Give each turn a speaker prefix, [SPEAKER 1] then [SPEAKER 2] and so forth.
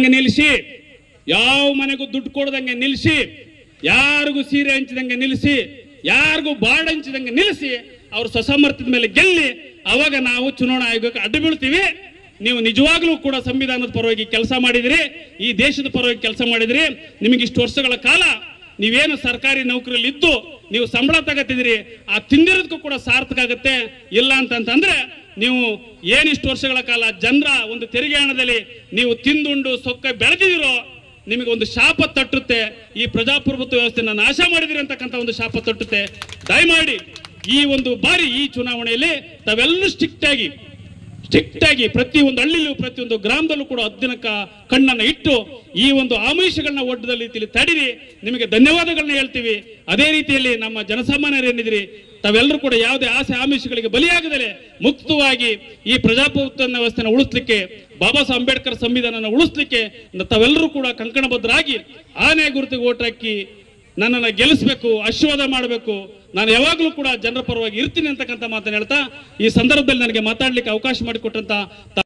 [SPEAKER 1] ಹಂಗೆ ನಿಲ್ಲಿಸಿ ಯಾವ ಮನೆಗೂ ದುಡ್ಡು ಕೊಡದಂಗೆ ನಿಲ್ಲಿಸಿ ಯಾರಿಗೂ ಸೀರೆ ಹಂಚಿದಂಗೆ ನಿಲ್ಲಿಸಿ ಯಾರಿಗೂ ಬಾಡ್ ಹಂಚಿದಂಗೆ ನಿಲ್ಲಿಸಿ ಅವ್ರ ಸ್ವಸಮರ್ಥದ ಮೇಲೆ ಗೆಲ್ಲಿ ಅವಾಗ ನಾವು ಚುನಾವಣಾ ಆಯೋಗಕ್ಕೆ ಅಡ್ಡ ಬೀಳ್ತೀವಿ ನೀವು ನಿಜವಾಗ್ಲೂ ಕೂಡ ಸಂವಿಧಾನದ ಪರವಾಗಿ ಕೆಲಸ ಮಾಡಿದಿರಿ ಈ ದೇಶದ ಪರವಾಗಿ ಕೆಲಸ ಮಾಡಿದಿರಿ ನಿಮಗೆ ಇಷ್ಟು ವರ್ಷಗಳ ಕಾಲ ನೀವೇನು ಸರ್ಕಾರಿ ನೌಕರಿಯಲ್ಲಿ ಇದ್ದು ನೀವು ಸಂಬಳ ತಗತ್ತಿದಿರಿ ಆ ತಿಂದಿರೋದಕ್ಕೂ ಕೂಡ ಸಾರ್ಥಕ ಆಗುತ್ತೆ ಇಲ್ಲ ಅಂತಂತಂದ್ರೆ ನೀವು ಏನಿಷ್ಟು ವರ್ಷಗಳ ಕಾಲ ಜನರ ಒಂದು ತೆರಿಗೆ ಹಣದಲ್ಲಿ ನೀವು ತಿಂದುಂಡು ಸೊಕ್ಕ ಬೆಳೆದಿದಿರೋ ನಿಮಗೆ ಒಂದು ಶಾಪ ತಟ್ಟುತ್ತೆ ಈ ಪ್ರಜಾಪ್ರಭುತ್ವ ವ್ಯವಸ್ಥೆನ ನಾಶ ಮಾಡಿದಿರಿ ಅಂತಕ್ಕಂಥ ಒಂದು ಶಾಪ ತಟ್ಟುತ್ತೆ ದಯಮಾಡಿ ಈ ಒಂದು ಬಾರಿ ಈ ಚುನಾವಣೆಯಲ್ಲಿ ತಾವೆಲ್ಲರೂ ಸ್ಟ್ರಿಕ್ಟ್ ಆಗಿ ಸ್ಟ್ರಿಕ್ಟ್ ಆಗಿ ಪ್ರತಿಯೊಂದು ಹಳ್ಳಿಲೂ ಪ್ರತಿಯೊಂದು ಗ್ರಾಮದಲ್ಲೂ ಕೂಡ ಹದ್ದಿನಕ್ಕ ಕಣ್ಣನ್ನ ಇಟ್ಟು ಈ ಒಂದು ಆಮಿಷಗಳನ್ನ ಒಡ್ಡದ ರೀತಿಯಲ್ಲಿ ತಡೀರಿ ನಿಮಗೆ ಧನ್ಯವಾದಗಳನ್ನ ಹೇಳ್ತೀವಿ ಅದೇ ರೀತಿಯಲ್ಲಿ ನಮ್ಮ ಜನಸಾಮಾನ್ಯರು ಏನಿದ್ರಿ ತಾವೆಲ್ಲರೂ ಕೂಡ ಯಾವುದೇ ಆಸೆ ಆಮಿಷಗಳಿಗೆ ಬಲಿಯಾಗದಲೆ ಮುಕ್ತವಾಗಿ ಈ ಪ್ರಜಾಪ್ರಭುತ್ವ ವ್ಯವಸ್ಥೆನ ಉಳಿಸ್ಲಿಕ್ಕೆ ಬಾಬಾ ಸಾಹೇಬ್ ಅಂಬೇಡ್ಕರ್ ಸಂವಿಧಾನನ ಉಳಿಸ್ಲಿಕ್ಕೆ ತಾವೆಲ್ಲರೂ ಕೂಡ ಕಂಕಣಬದ್ಧರಾಗಿ ಆನೆ ಗುರುತಿಗೆ ಓಟ್ ಹಾಕಿ ನನ್ನನ್ನು ಗೆಲ್ಲಿಸಬೇಕು ಆಶೀರ್ವಾದ ಮಾಡಬೇಕು ನಾನು ಯಾವಾಗಲೂ ಕೂಡ ಜನರ ಪರವಾಗಿ ಇರ್ತೀನಿ ಅಂತಕ್ಕಂಥ ಮಾತನ್ನು ಹೇಳ್ತಾ ಈ ಸಂದರ್ಭದಲ್ಲಿ ನನಗೆ ಮಾತಾಡ್ಲಿಕ್ಕೆ ಅವಕಾಶ ಮಾಡಿಕೊಟ್ಟಂತ